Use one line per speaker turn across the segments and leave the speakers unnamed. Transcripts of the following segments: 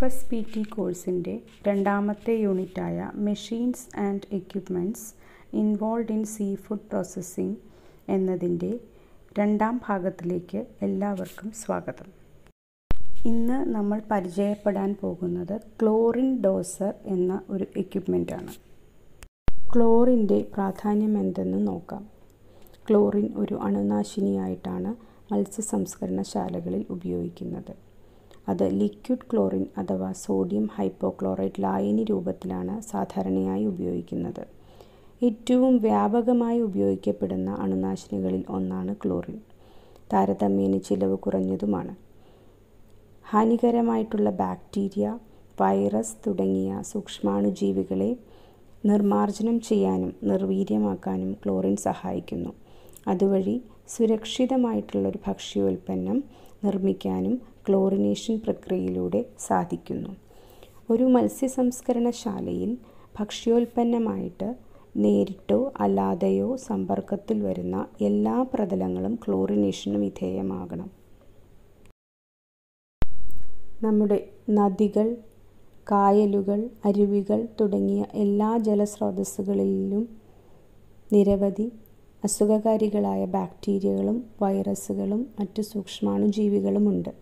F S P T കോഴ്സിൻ്റെ രണ്ടാമത്തെ യൂണിറ്റായ machines and equipments involve in seafood processing എന്നതിൻ്റെ രണ്ടാം ഭാഗത്തിലേക്ക് എല്ലാവർക്കും സ്വാഗതം ഇന്ന് നമ്മൾ പരിചയപ്പെടാൻ പോകുന്നത് ക്ലോറിൻ ഡോസർ എന്ന ഒരു എക്യുപ്മെൻ്റാണ് ക്ലോറിൻ്റെ പ്രാധാന്യം എന്തെന്ന് നോക്കാം ക്ലോറിൻ ഒരു അണുനാശിനിയായിട്ടാണ് മത്സ്യസംസ്കരണശാലകളിൽ ഉപയോഗിക്കുന്നത് അത് ലിക്വിഡ് ക്ലോറിൻ അഥവാ സോഡിയം ഹൈപ്പോക്ലോറൈറ്റ് ലായനി രൂപത്തിലാണ് സാധാരണയായി ഉപയോഗിക്കുന്നത് ഏറ്റവും വ്യാപകമായി ഉപയോഗിക്കപ്പെടുന്ന അണുനാശിനികളിൽ ഒന്നാണ് ക്ലോറിൻ താരതമ്യേന ചിലവ് കുറഞ്ഞതുമാണ് ഹാനികരമായിട്ടുള്ള ബാക്ടീരിയ വൈറസ് തുടങ്ങിയ സൂക്ഷ്മാണുജീവികളെ നിർമ്മാർജ്ജനം ചെയ്യാനും നിർവീര്യമാക്കാനും ക്ലോറിൻ സഹായിക്കുന്നു അതുവഴി സുരക്ഷിതമായിട്ടുള്ളൊരു ഭക്ഷ്യോൽപ്പന്നം നിർമ്മിക്കാനും ക്ലോറിനേഷൻ പ്രക്രിയയിലൂടെ സാധിക്കുന്നു ഒരു മത്സ്യസംസ്കരണശാലയിൽ ഭക്ഷ്യോൽപ്പന്നമായിട്ട് നേരിട്ടോ അല്ലാതെയോ സമ്പർക്കത്തിൽ വരുന്ന എല്ലാ പ്രതലങ്ങളും ക്ലോറിനേഷന് വിധേയമാകണം നമ്മുടെ നദികൾ കായലുകൾ അരുവികൾ തുടങ്ങിയ എല്ലാ ജലസ്രോതസ്സുകളിലും നിരവധി അസുഖകാരികളായ ബാക്ടീരിയകളും വൈറസുകളും മറ്റു സൂക്ഷ്മാണുജീവികളുമുണ്ട്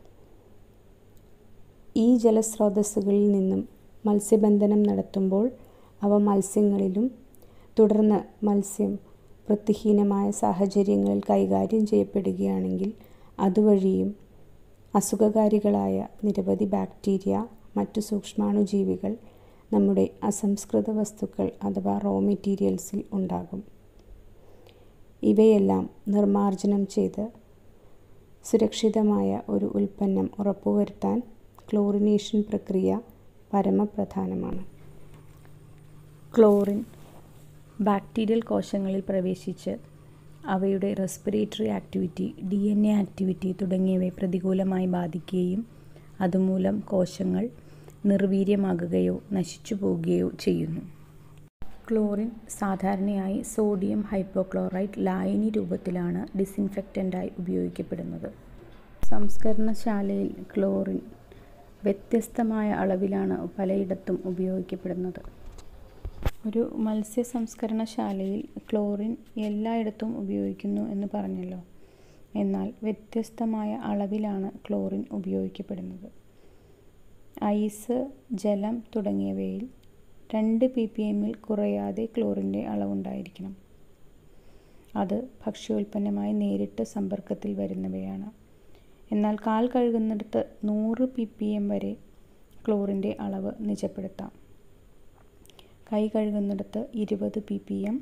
ഈ ജലസ്രോതസ്സുകളിൽ നിന്നും മത്സ്യബന്ധനം നടത്തുമ്പോൾ അവ മത്സ്യങ്ങളിലും തുടർന്ന് മത്സ്യം വൃത്തിഹീനമായ സാഹചര്യങ്ങളിൽ കൈകാര്യം ചെയ്യപ്പെടുകയാണെങ്കിൽ അതുവഴിയും അസുഖകാരികളായ നിരവധി ബാക്ടീരിയ മറ്റു സൂക്ഷ്മാണുജീവികൾ നമ്മുടെ അസംസ്കൃത വസ്തുക്കൾ അഥവാ റോ മെറ്റീരിയൽസിൽ ഉണ്ടാകും ഇവയെല്ലാം നിർമ്മാർജ്ജനം ചെയ്ത് സുരക്ഷിതമായ ഒരു ഉൽപ്പന്നം ഉറപ്പുവരുത്താൻ ക്ലോറിനേഷൻ പ്രക്രിയ പരമപ്രധാനമാണ് ക്ലോറിൻ ബാക്ടീരിയൽ കോശങ്ങളിൽ പ്രവേശിച്ച് അവയുടെ respiratory activity D N A activity തുടങ്ങിയവയെ പ്രതികൂലമായി ബാധിക്കുകയും അതുമൂലം കോശങ്ങൾ നിർവീര്യമാകുകയോ നശിച്ചു പോവുകയോ ചെയ്യുന്നു ക്ലോറിൻ സാധാരണയായി സോഡിയം ഹൈപ്പോക്ലോറൈറ്റ് ലായനി രൂപത്തിലാണ് ഡിസിൻഫെക്റ്റൻ്റായി ഉപയോഗിക്കപ്പെടുന്നത് സംസ്കരണശാലയിൽ ക്ലോറിൻ വ്യത്യസ്തമായ അളവിലാണ് പലയിടത്തും ഉപയോഗിക്കപ്പെടുന്നത് ഒരു മത്സ്യ സംസ്കരണശാലയിൽ ക്ലോറിൻ എല്ലായിടത്തും ഉപയോഗിക്കുന്നു എന്ന് പറഞ്ഞല്ലോ എന്നാൽ വ്യത്യസ്തമായ അളവിലാണ് ക്ലോറിൻ ഉപയോഗിക്കപ്പെടുന്നത് ഐസ് ജലം തുടങ്ങിയവയിൽ രണ്ട് പി പി എമ്മിൽ കുറയാതെ ക്ലോറിൻ്റെ അളവുണ്ടായിരിക്കണം അത് ഭക്ഷ്യോൽപ്പന്നമായി നേരിട്ട് സമ്പർക്കത്തിൽ വരുന്നവയാണ് എന്നാൽ കാൽ കഴുകുന്നിടത്ത് നൂറ് പി പി എം വരെ ക്ലോറിൻ്റെ അളവ് നിജപ്പെടുത്താം കൈ കഴുകുന്നിടത്ത് ഇരുപത് P P M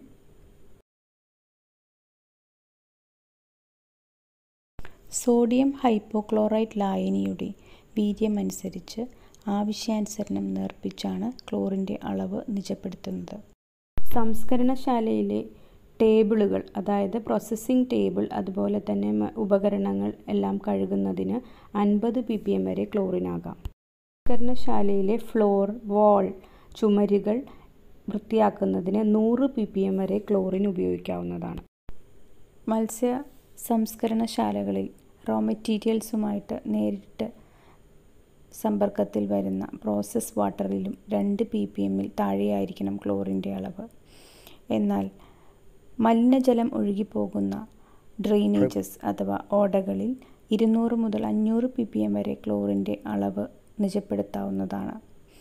sodium hypochlorite ലായനിയുടെ വീര്യമനുസരിച്ച് ആവശ്യാനുസരണം നേർപ്പിച്ചാണ് ക്ലോറിൻ്റെ അളവ് നിജപ്പെടുത്തുന്നത് സംസ്കരണശാലയിലെ ടേബിളുകൾ അതായത് പ്രോസസ്സിംഗ് ടേബിൾ അതുപോലെ തന്നെ ഉപകരണങ്ങൾ എല്ലാം കഴുകുന്നതിന് അൻപത് പി പി എം വരെ ക്ലോറിനാകാം സംസ്കരണശാലയിലെ ഫ്ലോർ വാൾ ചുമരുകൾ വൃത്തിയാക്കുന്നതിന് നൂറ് പി പി എം വരെ ക്ലോറിൻ ഉപയോഗിക്കാവുന്നതാണ് മത്സ്യ സംസ്കരണശാലകളിൽ റോ മെറ്റീരിയൽസുമായിട്ട് നേരിട്ട് സമ്പർക്കത്തിൽ വരുന്ന പ്രോസസ് വാട്ടറിലും രണ്ട് പി പി എമ്മിൽ താഴെയായിരിക്കണം ക്ലോറിൻ്റെ അളവ് എന്നാൽ മലിനജലം ഒഴുകിപ്പോകുന്ന ഡ്രെയിനേജസ് അഥവാ ഓടകളിൽ ഇരുന്നൂറ് മുതൽ അഞ്ഞൂറ് പി പി എം വരെ ക്ലോറിൻ്റെ അളവ് നിജപ്പെടുത്താവുന്നതാണ്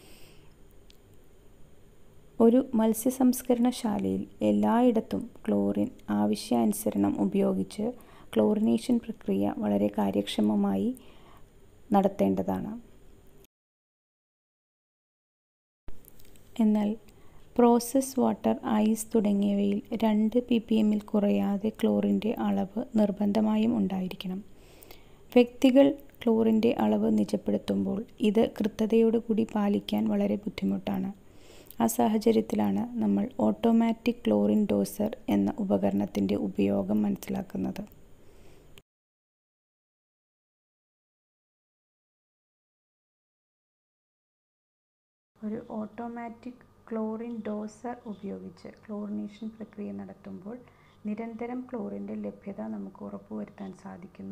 ഒരു മത്സ്യസംസ്കരണശാലയിൽ എല്ലായിടത്തും ക്ലോറിൻ ആവശ്യാനുസരണം ഉപയോഗിച്ച് ക്ലോറിനേഷൻ പ്രക്രിയ വളരെ കാര്യക്ഷമമായി നടത്തേണ്ടതാണ് എന്നാൽ പ്രോസസ് വാട്ടർ ഐസ് തുടങ്ങിയവയിൽ രണ്ട് പി പി എമ്മിൽ കുറയാതെ ക്ലോറിൻ്റെ അളവ് നിർബന്ധമായും ഉണ്ടായിരിക്കണം വ്യക്തികൾ ക്ലോറിൻ്റെ അളവ് നിജപ്പെടുത്തുമ്പോൾ ഇത് കൃത്യതയോടുകൂടി പാലിക്കാൻ വളരെ ബുദ്ധിമുട്ടാണ് ആ സാഹചര്യത്തിലാണ് നമ്മൾ ഓട്ടോമാറ്റിക് ക്ലോറിൻ ഡോസർ എന്ന ഉപകരണത്തിൻ്റെ ഉപയോഗം മനസ്സിലാക്കുന്നത് ഒരു ഓട്ടോമാറ്റിക് ക്ലോറിൻ ഡോസർ ഉപയോഗിച്ച് ക്ലോറിനേഷൻ പ്രക്രിയ നടത്തുമ്പോൾ നിരന്തരം ക്ലോറിൻ്റെ ലഭ്യത നമുക്ക് ഉറപ്പുവരുത്താൻ സാധിക്കുന്നു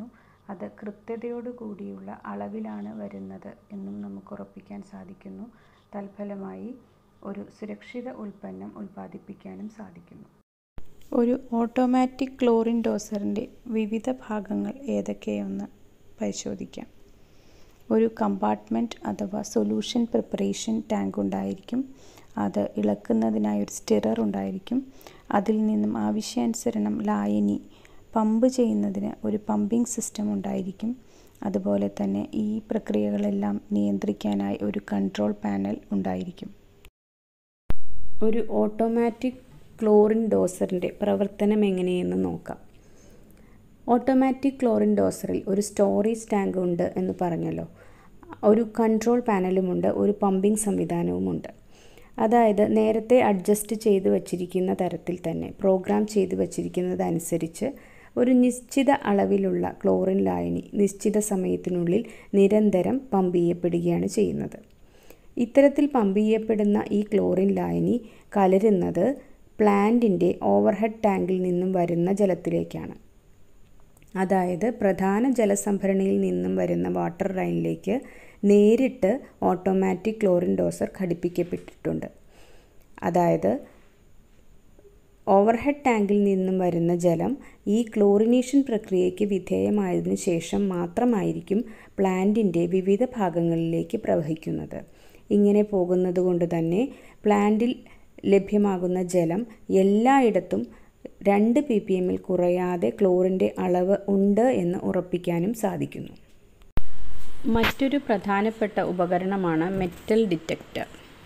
അത് കൃത്യതയോടു കൂടിയുള്ള അളവിലാണ് വരുന്നത് എന്നും നമുക്ക് ഉറപ്പിക്കാൻ സാധിക്കുന്നു തൽഫലമായി ഒരു സുരക്ഷിത ഉൽപ്പന്നം ഉൽപ്പാദിപ്പിക്കാനും സാധിക്കുന്നു
ഒരു ഓട്ടോമാറ്റിക് ക്ലോറിൻ ഡോസറിൻ്റെ വിവിധ ഭാഗങ്ങൾ ഏതൊക്കെയെന്ന് പരിശോധിക്കാം ഒരു കമ്പാർട്ട്മെൻറ്റ് അഥവാ സൊല്യൂഷൻ പ്രിപ്പറേഷൻ ടാങ്ക് ഉണ്ടായിരിക്കും അത് ഇളക്കുന്നതിനായി ഒരു സ്റ്റിറർ ഉണ്ടായിരിക്കും അതിൽ നിന്നും ആവശ്യാനുസരണം ലായനി പമ്പ് ചെയ്യുന്നതിന് ഒരു പമ്പിംഗ് സിസ്റ്റം ഉണ്ടായിരിക്കും അതുപോലെ തന്നെ ഈ പ്രക്രിയകളെല്ലാം നിയന്ത്രിക്കാനായി ഒരു കൺട്രോൾ പാനൽ ഉണ്ടായിരിക്കും
ഒരു ഓട്ടോമാറ്റിക് ക്ലോറിൻ ഡോസറിൻ്റെ പ്രവർത്തനം എങ്ങനെയെന്ന് നോക്കാം ഓട്ടോമാറ്റിക് ക്ലോറിൻ ഡോസറിൽ ഒരു സ്റ്റോറേജ് ടാങ്ക് ഉണ്ട് എന്ന് പറഞ്ഞല്ലോ ഒരു കൺട്രോൾ പാനലുമുണ്ട് ഒരു പമ്പിംഗ് സംവിധാനവുമുണ്ട് അതായത് നേരത്തെ അഡ്ജസ്റ്റ് ചെയ്ത് വച്ചിരിക്കുന്ന തരത്തിൽ തന്നെ പ്രോഗ്രാം ചെയ്ത് വച്ചിരിക്കുന്നതനുസരിച്ച് ഒരു നിശ്ചിത അളവിലുള്ള ക്ലോറിൻ ലായനി നിശ്ചിത സമയത്തിനുള്ളിൽ നിരന്തരം പമ്പ് ചെയ്യപ്പെടുകയാണ് ചെയ്യുന്നത് ഇത്തരത്തിൽ പമ്പ് ചെയ്യപ്പെടുന്ന ഈ ക്ലോറിൻ ലായനി കലരുന്നത് പ്ലാന്റിൻ്റെ ഓവർഹെഡ് ടാങ്കിൽ നിന്നും വരുന്ന ജലത്തിലേക്കാണ് അതായത് പ്രധാന ജലസംഭരണിയിൽ നിന്നും വരുന്ന വാട്ടർ ലൈനിലേക്ക് നേരിട്ട് ഓട്ടോമാറ്റിക് ക്ലോറിൻ ഡോസർ ഘടിപ്പിക്കപ്പെട്ടിട്ടുണ്ട് അതായത് ഓവർഹെഡ് ടാങ്കിൽ നിന്നും വരുന്ന ജലം ഈ ക്ലോറിനേഷൻ പ്രക്രിയയ്ക്ക് വിധേയമായതിനു ശേഷം മാത്രമായിരിക്കും പ്ലാന്റിൻ്റെ വിവിധ ഭാഗങ്ങളിലേക്ക് പ്രവഹിക്കുന്നത് ഇങ്ങനെ പോകുന്നത് കൊണ്ട് തന്നെ പ്ലാന്റിൽ ലഭ്യമാകുന്ന ജലം എല്ലായിടത്തും രണ്ട് പി പി എമ്മിൽ കുറയാതെ ക്ലോറിൻ്റെ അളവ് ഉണ്ട് എന്ന് ഉറപ്പിക്കാനും സാധിക്കുന്നു മറ്റൊരു പ്രധാനപ്പെട്ട ഉപകരണമാണ് മെറ്റൽ ഡിറ്റക്ടർ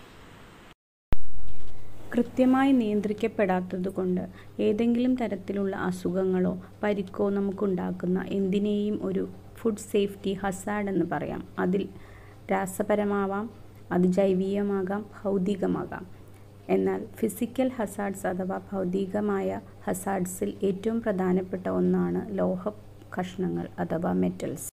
കൃത്യമായി നിയന്ത്രിക്കപ്പെടാത്തതുകൊണ്ട് ഏതെങ്കിലും തരത്തിലുള്ള അസുഖങ്ങളോ പരിക്കോ നമുക്കുണ്ടാക്കുന്ന എന്തിനേയും ഒരു ഫുഡ് സേഫ്റ്റി ഹസാഡ് എന്ന് പറയാം അതിൽ രാസപരമാവാം അത് ജൈവീയമാകാം ഭൗതികമാകാം എന്നാൽ ഫിസിക്കൽ ഹസാഡ്സ് അഥവാ ഭൗതികമായ ഹസാഡ്സിൽ ഏറ്റവും പ്രധാനപ്പെട്ട ഒന്നാണ് ലോഹ കഷ്ണങ്ങൾ അഥവാ മെറ്റൽസ്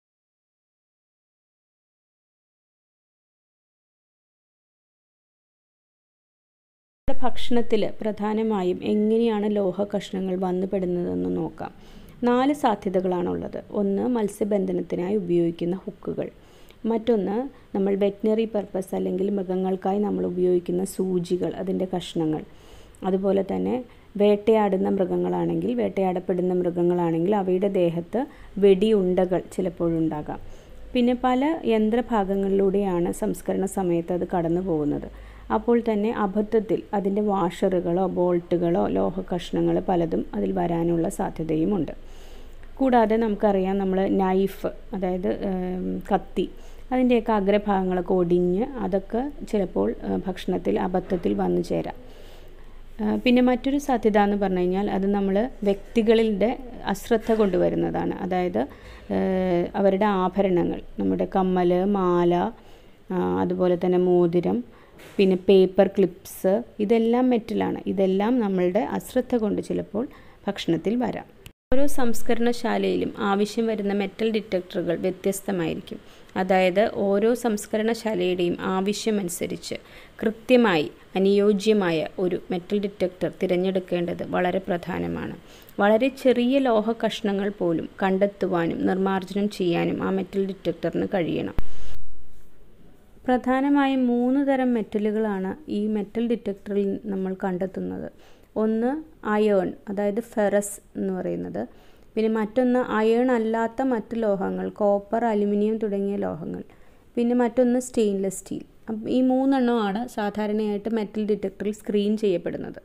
ഭക്ഷണത്തിൽ പ്രധാനമായും എങ്ങനെയാണ് ലോഹ കഷ്ണങ്ങൾ വന്നുപെടുന്നതെന്ന് നോക്കാം നാല് സാധ്യതകളാണുള്ളത് ഒന്ന് മത്സ്യബന്ധനത്തിനായി ഉപയോഗിക്കുന്ന ഹുക്കുകൾ മറ്റൊന്ന് നമ്മൾ വെറ്റിനറി പർപ്പസ് അല്ലെങ്കിൽ മൃഗങ്ങൾക്കായി നമ്മൾ ഉപയോഗിക്കുന്ന സൂചികൾ അതിൻ്റെ കഷ്ണങ്ങൾ അതുപോലെ തന്നെ വേട്ടയാടുന്ന മൃഗങ്ങളാണെങ്കിൽ വേട്ടയാടപ്പെടുന്ന മൃഗങ്ങളാണെങ്കിൽ അവയുടെ ദേഹത്ത് വെടിയുണ്ടകൾ ചിലപ്പോഴുണ്ടാകാം പിന്നെ പല യന്ത്രഭാഗങ്ങളിലൂടെയാണ് സംസ്കരണ സമയത്ത് അത് കടന്നു പോകുന്നത് അപ്പോൾ തന്നെ അബദ്ധത്തിൽ അതിൻ്റെ വാഷറുകളോ ബോൾട്ടുകളോ ലോഹ കഷ്ണങ്ങൾ പലതും അതിൽ വരാനുള്ള സാധ്യതയുമുണ്ട് കൂടാതെ നമുക്കറിയാം നമ്മൾ നൈഫ് അതായത് കത്തി അതിൻ്റെയൊക്കെ അഗ്രഭാഗങ്ങളൊക്കെ ഒടിഞ്ഞ് അതൊക്കെ ചിലപ്പോൾ ഭക്ഷണത്തിൽ അബദ്ധത്തിൽ വന്നു ചേരാം പിന്നെ മറ്റൊരു സാധ്യത എന്ന് പറഞ്ഞു കഴിഞ്ഞാൽ അത് നമ്മൾ വ്യക്തികളുടെ അശ്രദ്ധ കൊണ്ടുവരുന്നതാണ് അതായത് അവരുടെ ആഭരണങ്ങൾ നമ്മുടെ കമ്മൽ മാല അതുപോലെ തന്നെ മോതിരം പിന്നെ പേപ്പർ ക്ലിപ്സ് ഇതെല്ലാം മെറ്റലാണ് ഇതെല്ലാം നമ്മളുടെ അശ്രദ്ധ കൊണ്ട് ചിലപ്പോൾ ഭക്ഷണത്തിൽ വരാം ഓരോ സംസ്കരണശാലയിലും ആവശ്യം വരുന്ന മെറ്റൽ ഡിറ്റക്ടറുകൾ വ്യത്യസ്തമായിരിക്കും അതായത് ഓരോ സംസ്കരണശാലയുടെയും ആവശ്യമനുസരിച്ച് കൃത്യമായി അനുയോജ്യമായ ഒരു മെറ്റൽ ഡിറ്റക്ടർ തിരഞ്ഞെടുക്കേണ്ടത് വളരെ പ്രധാനമാണ് വളരെ ചെറിയ ലോഹ കഷ്ണങ്ങൾ പോലും കണ്ടെത്തുവാനും നിർമ്മാർജ്ജനം ചെയ്യാനും ആ മെറ്റൽ ഡിറ്റക്ടറിന് കഴിയണം പ്രധാനമായും മൂന്ന് തരം മെറ്റലുകളാണ് ഈ മെറ്റൽ ഡിറ്റക്ടറിൽ നമ്മൾ കണ്ടെത്തുന്നത് ഒന്ന് അയേൺ അതായത് ഫെറസ് എന്ന് പറയുന്നത് പിന്നെ മറ്റൊന്ന് അയേൺ അല്ലാത്ത മറ്റ് ലോഹങ്ങൾ കോപ്പർ അലുമിനിയം തുടങ്ങിയ ലോഹങ്ങൾ പിന്നെ മറ്റൊന്ന് സ്റ്റെയിൻലെസ് സ്റ്റീൽ ഈ മൂന്നെണ്ണമാണ് സാധാരണയായിട്ട് മെറ്റൽ ഡിറ്റക്ടറിൽ സ്ക്രീൻ ചെയ്യപ്പെടുന്നത്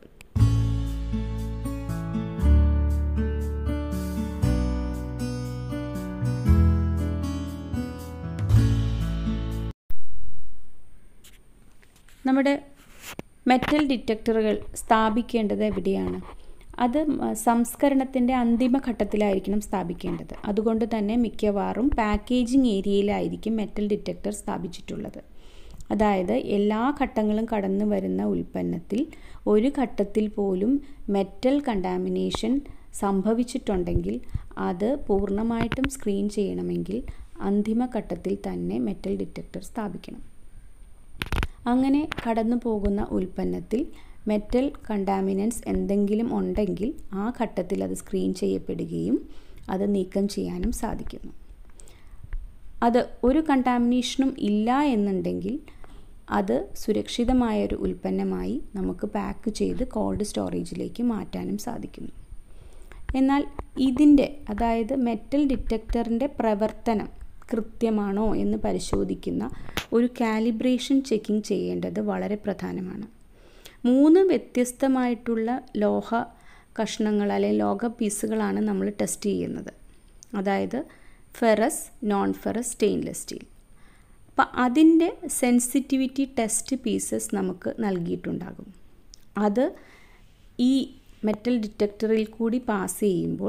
നമ്മുടെ മെറ്റൽ ഡിറ്റക്ടറുകൾ സ്ഥാപിക്കേണ്ടത് എവിടെയാണ് അത് സംസ്കരണത്തിൻ്റെ അന്തിമ ഘട്ടത്തിലായിരിക്കണം സ്ഥാപിക്കേണ്ടത് അതുകൊണ്ട് തന്നെ മിക്കവാറും പാക്കേജിംഗ് ഏരിയയിലായിരിക്കും മെറ്റൽ ഡിറ്റക്ടർ സ്ഥാപിച്ചിട്ടുള്ളത് അതായത് എല്ലാ ഘട്ടങ്ങളും കടന്നു വരുന്ന ഉൽപ്പന്നത്തിൽ ഒരു ഘട്ടത്തിൽ പോലും മെറ്റൽ കണ്ടാമിനേഷൻ സംഭവിച്ചിട്ടുണ്ടെങ്കിൽ അത് പൂർണ്ണമായിട്ടും സ്ക്രീൻ ചെയ്യണമെങ്കിൽ അന്തിമ ഘട്ടത്തിൽ തന്നെ മെറ്റൽ ഡിറ്റക്ടർ സ്ഥാപിക്കണം അങ്ങനെ കടന്നു പോകുന്ന ഉൽപ്പന്നത്തിൽ മെറ്റൽ കണ്ടാമിനൻസ് എന്തെങ്കിലും ഉണ്ടെങ്കിൽ ആ ഘട്ടത്തിൽ അത് സ്ക്രീൻ ചെയ്യപ്പെടുകയും അത് നീക്കം ചെയ്യാനും സാധിക്കുന്നു അത് ഒരു കണ്ടാമിനേഷനും ഇല്ല എന്നുണ്ടെങ്കിൽ അത് സുരക്ഷിതമായൊരു ഉൽപ്പന്നമായി നമുക്ക് പാക്ക് ചെയ്ത് കോൾഡ് സ്റ്റോറേജിലേക്ക് മാറ്റാനും സാധിക്കുന്നു എന്നാൽ ഇതിൻ്റെ അതായത് മെറ്റൽ ഡിറ്റക്ടറിൻ്റെ പ്രവർത്തനം കൃത്യമാണോ എന്ന് പരിശോധിക്കുന്ന ഒരു കാലിബ്രേഷൻ ചെക്കിംഗ് ചെയ്യേണ്ടത് വളരെ പ്രധാനമാണ് മൂന്ന് വ്യത്യസ്തമായിട്ടുള്ള ലോഹ കഷ്ണങ്ങൾ അല്ലെങ്കിൽ ലോഹ പീസുകളാണ് നമ്മൾ ടെസ്റ്റ് ചെയ്യുന്നത് അതായത് ferrous non ferrous stainless steel അപ്പം അതിൻ്റെ സെൻസിറ്റിവിറ്റി ടെസ്റ്റ് പീസസ് നമുക്ക് നൽകിയിട്ടുണ്ടാകും അത് ഈ മെറ്റൽ ഡിറ്റക്ടറിൽ കൂടി പാസ് ചെയ്യുമ്പോൾ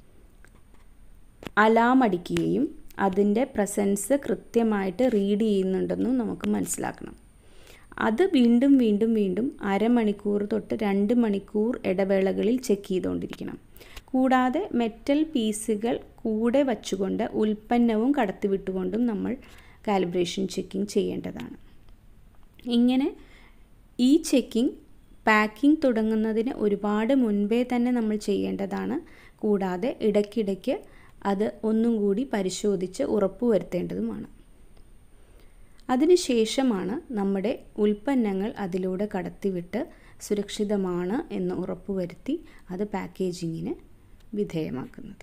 അലാം അടിക്കുകയും അതിൻ്റെ പ്രസൻസ് കൃത്യമായിട്ട് റീഡ് ചെയ്യുന്നുണ്ടെന്നും നമുക്ക് മനസ്സിലാക്കണം അത് വീണ്ടും വീണ്ടും വീണ്ടും അരമണിക്കൂർ തൊട്ട് രണ്ട് മണിക്കൂർ ഇടവേളകളിൽ ചെക്ക് ചെയ്തുകൊണ്ടിരിക്കണം കൂടാതെ മെറ്റൽ പീസുകൾ കൂടെ വച്ചുകൊണ്ട് ഉൽപ്പന്നവും കടത്തിവിട്ടുകൊണ്ടും നമ്മൾ കാലിബ്രേഷൻ ചെക്കിംഗ് ചെയ്യേണ്ടതാണ് ഇങ്ങനെ ഈ ചെക്കിംഗ് പാക്കിംഗ് തുടങ്ങുന്നതിന് ഒരുപാട് മുൻപേ തന്നെ നമ്മൾ ചെയ്യേണ്ടതാണ് കൂടാതെ ഇടയ്ക്കിടയ്ക്ക് അത് ഒന്നും കൂടി പരിശോധിച്ച് ഉറപ്പുവരുത്തേണ്ടതുമാണ് അതിനുശേഷമാണ് നമ്മുടെ ഉൽപ്പന്നങ്ങൾ അതിലൂടെ കടത്തിവിട്ട് സുരക്ഷിതമാണ് എന്ന് ഉറപ്പുവരുത്തി അത് പാക്കേജിങ്ങിന് വിധേയമാക്കുന്നത്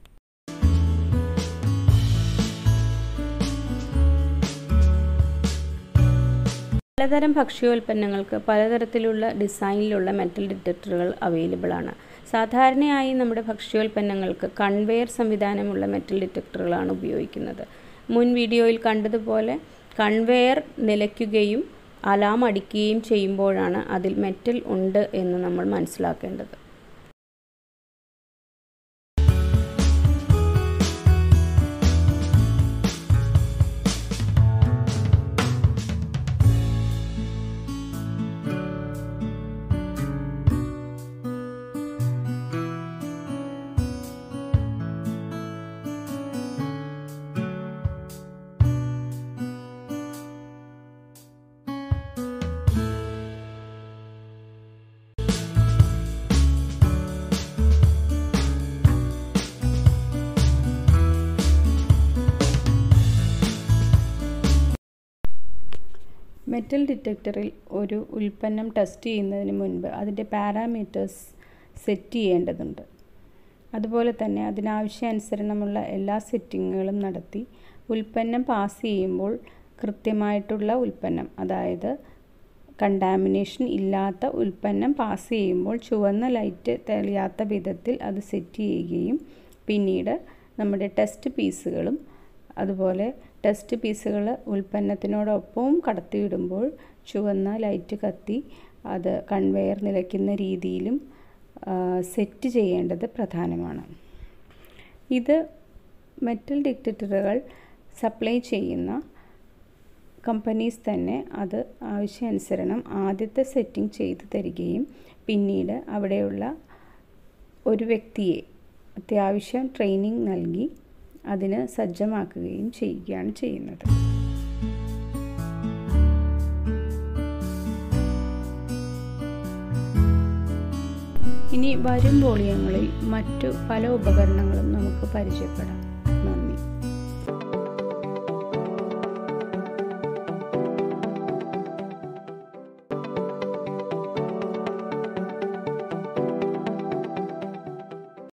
പലതരം ഭക്ഷ്യോൽപ്പന്നങ്ങൾക്ക് പലതരത്തിലുള്ള ഡിസൈനിലുള്ള മെറ്റൽ ഡിറ്റക്ടറുകൾ അവൈലബിൾ ആണ് സാധാരണയായി നമ്മുടെ ഭക്ഷ്യോൽപ്പന്നങ്ങൾക്ക് കൺവെയർ സംവിധാനമുള്ള മെറ്റൽ ഡിറ്റക്ടറുകളാണ് ഉപയോഗിക്കുന്നത് മുൻ വീഡിയോയിൽ കണ്ടതുപോലെ കൺവെയർ നിലയ്ക്കുകയും അലാം അടിക്കുകയും ചെയ്യുമ്പോഴാണ് അതിൽ മെറ്റൽ ഉണ്ട് എന്ന് നമ്മൾ മനസ്സിലാക്കേണ്ടത് മെറ്റൽ ഡിറ്റക്ടറിൽ ഒരു ഉൽപ്പന്നം ടെസ്റ്റ് ചെയ്യുന്നതിന് മുൻപ് അതിൻ്റെ പാരാമീറ്റേഴ്സ് സെറ്റ് ചെയ്യേണ്ടതുണ്ട് അതുപോലെ തന്നെ അതിനാവശ്യാനുസരണമുള്ള എല്ലാ സെറ്റിങ്ങുകളും നടത്തി ഉൽപ്പന്നം പാസ് ചെയ്യുമ്പോൾ കൃത്യമായിട്ടുള്ള ഉൽപ്പന്നം അതായത് കണ്ടാമിനേഷൻ ഇല്ലാത്ത ഉൽപ്പന്നം പാസ് ചെയ്യുമ്പോൾ ചുവന്ന ലൈറ്റ് തെളിയാത്ത വിധത്തിൽ അത് സെറ്റ് ചെയ്യുകയും പിന്നീട് നമ്മുടെ ടെസ്റ്റ് പീസുകളും അതുപോലെ ടെസ്റ്റ് പീസുകൾ ഉൽപ്പന്നത്തിനോടൊപ്പവും കടത്തിവിടുമ്പോൾ ചുവന്ന ലൈറ്റ് കത്തി അത് കൺവെയർ നിലയ്ക്കുന്ന രീതിയിലും സെറ്റ് ചെയ്യേണ്ടത് പ്രധാനമാണ് ഇത് മെറ്റൽ ഡിറ്റക്ടറുകൾ സപ്ലൈ ചെയ്യുന്ന കമ്പനീസ് തന്നെ അത് ആവശ്യാനുസരണം ആദ്യത്തെ സെറ്റിംഗ് ചെയ്തു തരികയും പിന്നീട് അവിടെയുള്ള ഒരു വ്യക്തിയെ അത്യാവശ്യം ട്രെയിനിങ് നൽകി അതിന് സജ്ജമാക്കുകയും ചെയ്യുകയാണ് ചെയ്യുന്നത് ഇനി വരും വോളിയങ്ങളിൽ മറ്റു പല ഉപകരണങ്ങളും നമുക്ക് പരിചയപ്പെടാം